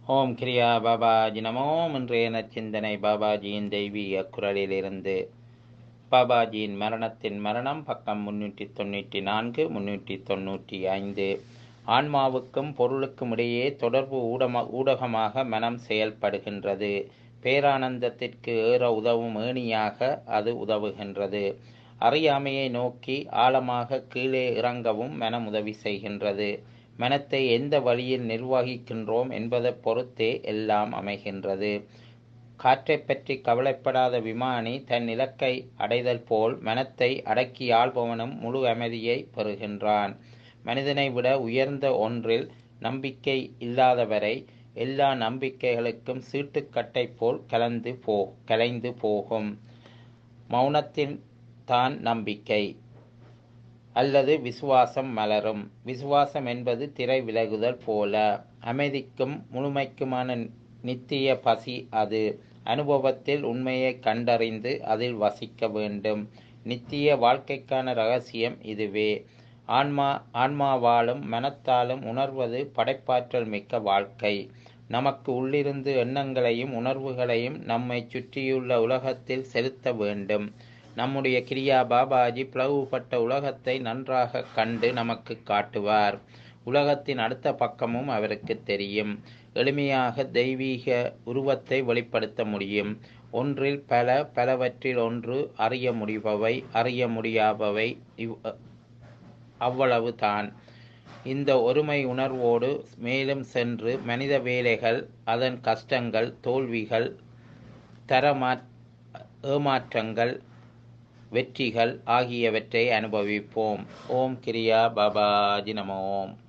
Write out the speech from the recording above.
ஓம் கிரியா பாபாஜி நமோம் இன்றைய நச்சிந்தனை பாபாஜியின் தெய்வீக குரலிலிருந்து பாபாஜியின் மரணத்தின் மரணம் பக்கம் முன்னூற்றி தொண்ணூற்றி நான்கு முன்னூற்றி தொண்ணூற்றி ஐந்து ஆன்மாவுக்கும் பொருளுக்கும் இடையே தொடர்பு ஊடம ஊடகமாக மனம் செயல்படுகின்றது பேரானந்தத்திற்கு ஏற உதவும் ஏணியாக அது உதவுகின்றது அறியாமையை நோக்கி ஆழமாக கீழே இறங்கவும் மனம் உதவி செய்கின்றது மனத்தை எந்த வழியில் நிர்வகிக்கின்றோம் என்பதை பொறுத்தே எல்லாம் அமைகின்றது காற்றை பற்றி கவலைப்படாத விமானி தன் இலக்கை அடைதல் போல் மனத்தை அடக்கி ஆள்பவனும் முழு அமைதியை பெறுகின்றான் மனிதனை விட உயர்ந்த ஒன்றில் நம்பிக்கை இல்லாதவரை எல்லா நம்பிக்கைகளுக்கும் சீட்டுக்கட்டை போல் கலந்து போ கலைந்து போகும் மௌனத்தின் தான் நம்பிக்கை அல்லது விசுவாசம் மலரும் விசுவாசம் என்பது திரை விலகுதல் போல அமைதிக்கும் முழுமைக்குமான நித்திய பசி அது அனுபவத்தில் உண்மையை கண்டறிந்து அதில் வசிக்க வேண்டும் நித்திய வாழ்க்கைக்கான ரகசியம் இதுவே ஆன்மா ஆன்மாவாலும் மனத்தாலும் உணர்வது படைப்பாற்றல் மிக்க வாழ்க்கை நமக்கு உள்ளிருந்து எண்ணங்களையும் உணர்வுகளையும் நம்மை சுற்றியுள்ள உலகத்தில் செலுத்த வேண்டும் நம்முடைய கிரியா பாபாஜி பிளவுபட்ட உலகத்தை நன்றாக கண்டு நமக்கு காட்டுவார் உலகத்தின் அடுத்த பக்கமும் அவருக்கு தெரியும் எளிமையாக தெய்வீக உருவத்தை வெளிப்படுத்த முடியும் ஒன்றில் பல பலவற்றில் ஒன்று அறிய முடிபவை அறிய முடியாதவை இவ் அவ்வளவு தான் இந்த ஒருமை உணர்வோடு மேலும் சென்று மனித வேலைகள் அதன் கஷ்டங்கள் தோல்விகள் தரமா ஏமாற்றங்கள் வெற்றிகள் ஆகியவற்றை அனுபவிப்போம் ஓம் கிரியா பாபாஜி நம ஓம்